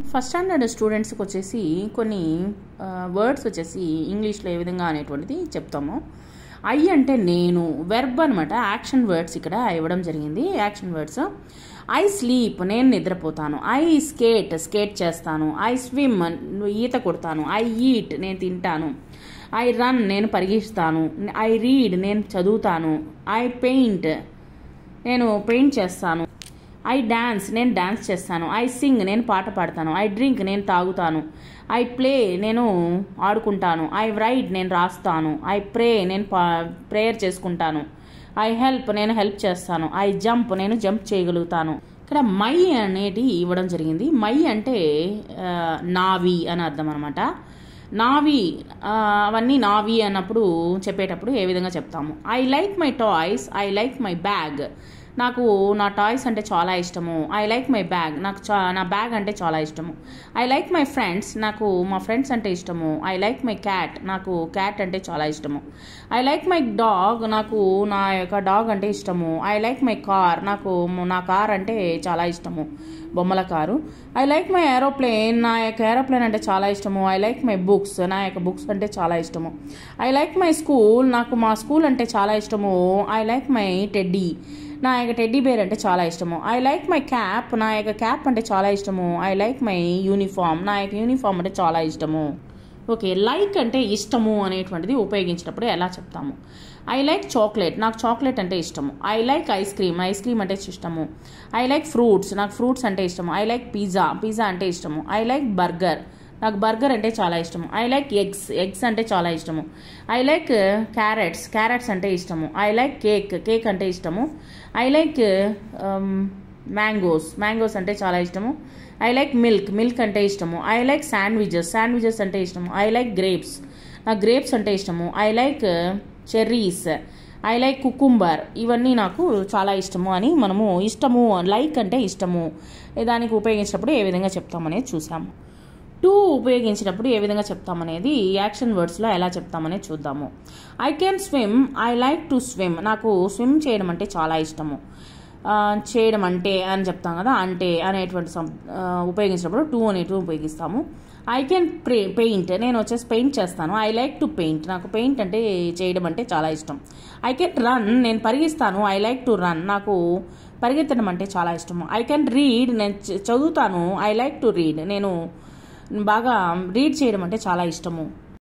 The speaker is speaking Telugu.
ఫస్ట్ స్టాండర్డ్ స్టూడెంట్స్కి వచ్చేసి కొన్ని వర్డ్స్ వచ్చేసి ఇంగ్లీష్లో ఏ విధంగా అనేటువంటిది చెప్తాము ఐ అంటే నేను వెర్బ్ అనమాట యాక్షన్ వర్డ్స్ ఇక్కడ ఇవ్వడం జరిగింది యాక్షన్ వర్డ్స్ ఐ స్లీప్ నేను నిద్రపోతాను ఐ స్కేట్ స్కేట్ చేస్తాను ఐ స్విమ్ ఈత కొడతాను ఐ ఈట్ నేను తింటాను ఐ రన్ నేను పరిగిస్తాను ఐ రీడ్ నేను చదువుతాను ఐ పెయింట్ నేను పెయింట్ చేస్తాను ఐ డాన్స్ నేను డాన్స్ చేస్తాను ఐ సింగ్ నేను పాట పాడతాను ఐ డ్రింక్ నేను తాగుతాను ఐ ప్లే నేను ఆడుకుంటాను ఐ రైట్ నేను రాస్తాను ఐ ప్రే నేను ప్రేయర్ చేసుకుంటాను ఐ హెల్ప్ నేను హెల్ప్ చేస్తాను ఐ జంప్ నేను జంప్ చేయగలుగుతాను ఇక్కడ మై అనేది ఇవ్వడం జరిగింది మై అంటే ఆ, నావి అని అర్థం అనమాట నావి ఆ, అవన్నీ నావి అన్నప్పుడు చెప్పేటప్పుడు ఏ విధంగా చెప్తాము I like my toys I like my bag నాకు నా టాయ్స్ అంటే చాలా ఇష్టము ఐ లైక్ మై బ్యాగ్ నాకు చా నా బ్యాగ్ అంటే చాలా ఇష్టము ఐ లైక్ మై ఫ్రెండ్స్ నాకు మా ఫ్రెండ్స్ అంటే ఇష్టము ఐ లైక్ మై క్యాట్ నాకు క్యాట్ అంటే చాలా ఇష్టము ఐ లైక్ మై డాగ్ నాకు నా యొక్క డాగ్ అంటే ఇష్టము ఐ లైక్ మై కార్ నాకు నా కార్ అంటే చాలా ఇష్టము బొమ్మల car I like my aeroplane నా యొక్క ఏరోప్లేన్ అంటే చాలా ఇష్టము ఐ లైక్ మై బుక్స్ నా యొక్క బుక్స్ అంటే చాలా ఇష్టము ఐ లైక్ మై స్కూల్ నాకు మా స్కూల్ అంటే చాలా ఇష్టము ఐ లైక్ మై టెడ్డీ నా యొక్క టెడ్డీ బేర్ అంటే చాలా ఇష్టము ఐ లైక్ మై క్యాప్ నా యొక్క క్యాప్ అంటే చాలా ఇష్టము ఐ లైక్ మై యూనిఫామ్ నా యొక్క యూనిఫామ్ అంటే చాలా ఇష్టము ఓకే లైక్ అంటే ఇష్టము అనేటువంటిది ఉపయోగించినప్పుడు ఎలా చెప్తాము ఐ లైక్ చాక్లెట్ నాకు చాక్లెట్ అంటే ఇష్టము I like ice cream ice cream అంటే ఇష్టము ఐ లైక్ ఫ్రూట్స్ నాకు ఫ్రూట్స్ అంటే ఇష్టము ఐ లైక్ పిజ్జా పిజ్జా అంటే ఇష్టము ఐ లైక్ బర్గర్ నాకు బర్గర్ అంటే చాలా ఇష్టము ఐ లైక్ ఎగ్స్ ఎగ్స్ అంటే చాలా ఇష్టము ఐ లైక్ క్యారెట్స్ క్యారెట్స్ అంటే ఇష్టము ఐ లైక్ కేక్ కేక్ అంటే ఇష్టము ఐ లైక్ మ్యాంగోస్ మ్యాంగోస్ అంటే చాలా ఇష్టము ఐ లైక్ మిల్క్ మిల్క్ అంటే ఇష్టము ఐ లైక్ శాండ్విచెస్ శాండ్విచెస్ అంటే ఇష్టము ఐ లైక్ గ్రేప్స్ నాకు గ్రేప్స్ అంటే ఇష్టము I like cherries I like cucumber ఇవన్నీ నాకు చాలా ఇష్టము అని మనము ఇష్టము లైక్ అంటే ఇష్టము దానికి ఉపయోగించినప్పుడు ఏ విధంగా చెప్తామనేది చూసాము టు ఉపయోగించినప్పుడు ఏ విధంగా చెప్తామనేది యాక్షన్ వర్డ్స్లో ఎలా చెప్తామనేది చూద్దాము I can swim I like to swim నాకు స్విమ్ చేయడం అంటే చాలా ఇష్టము ఆ, చేయడం అంటే అని చెప్తాం కదా అంటే అనేటువంటి సం- ఆ, ఉపయోగించినప్పుడు టు అనేటివి ఉపయోగిస్తాము ఐ కెన్ ప్రే పెయింట్ నేను వచ్చేసి పెయింట్ చేస్తాను ఐ లైక్ టు పెయింట్ నాకు పెయింట్ అంటే చేయడం అంటే చాలా ఇష్టం ఐ కెన్ రన్ నేను పరిగిస్తాను ఐ లైక్ టు రన్ నాకు పరిగెత్తడం అంటే చాలా ఇష్టము ఐ కెన్ రీడ్ నేను చ- చదువుతాను ఐ లైక్ టు రీడ్ నేను బాగా రీడ్ చేయడం అంటే చాలా ఇష్టము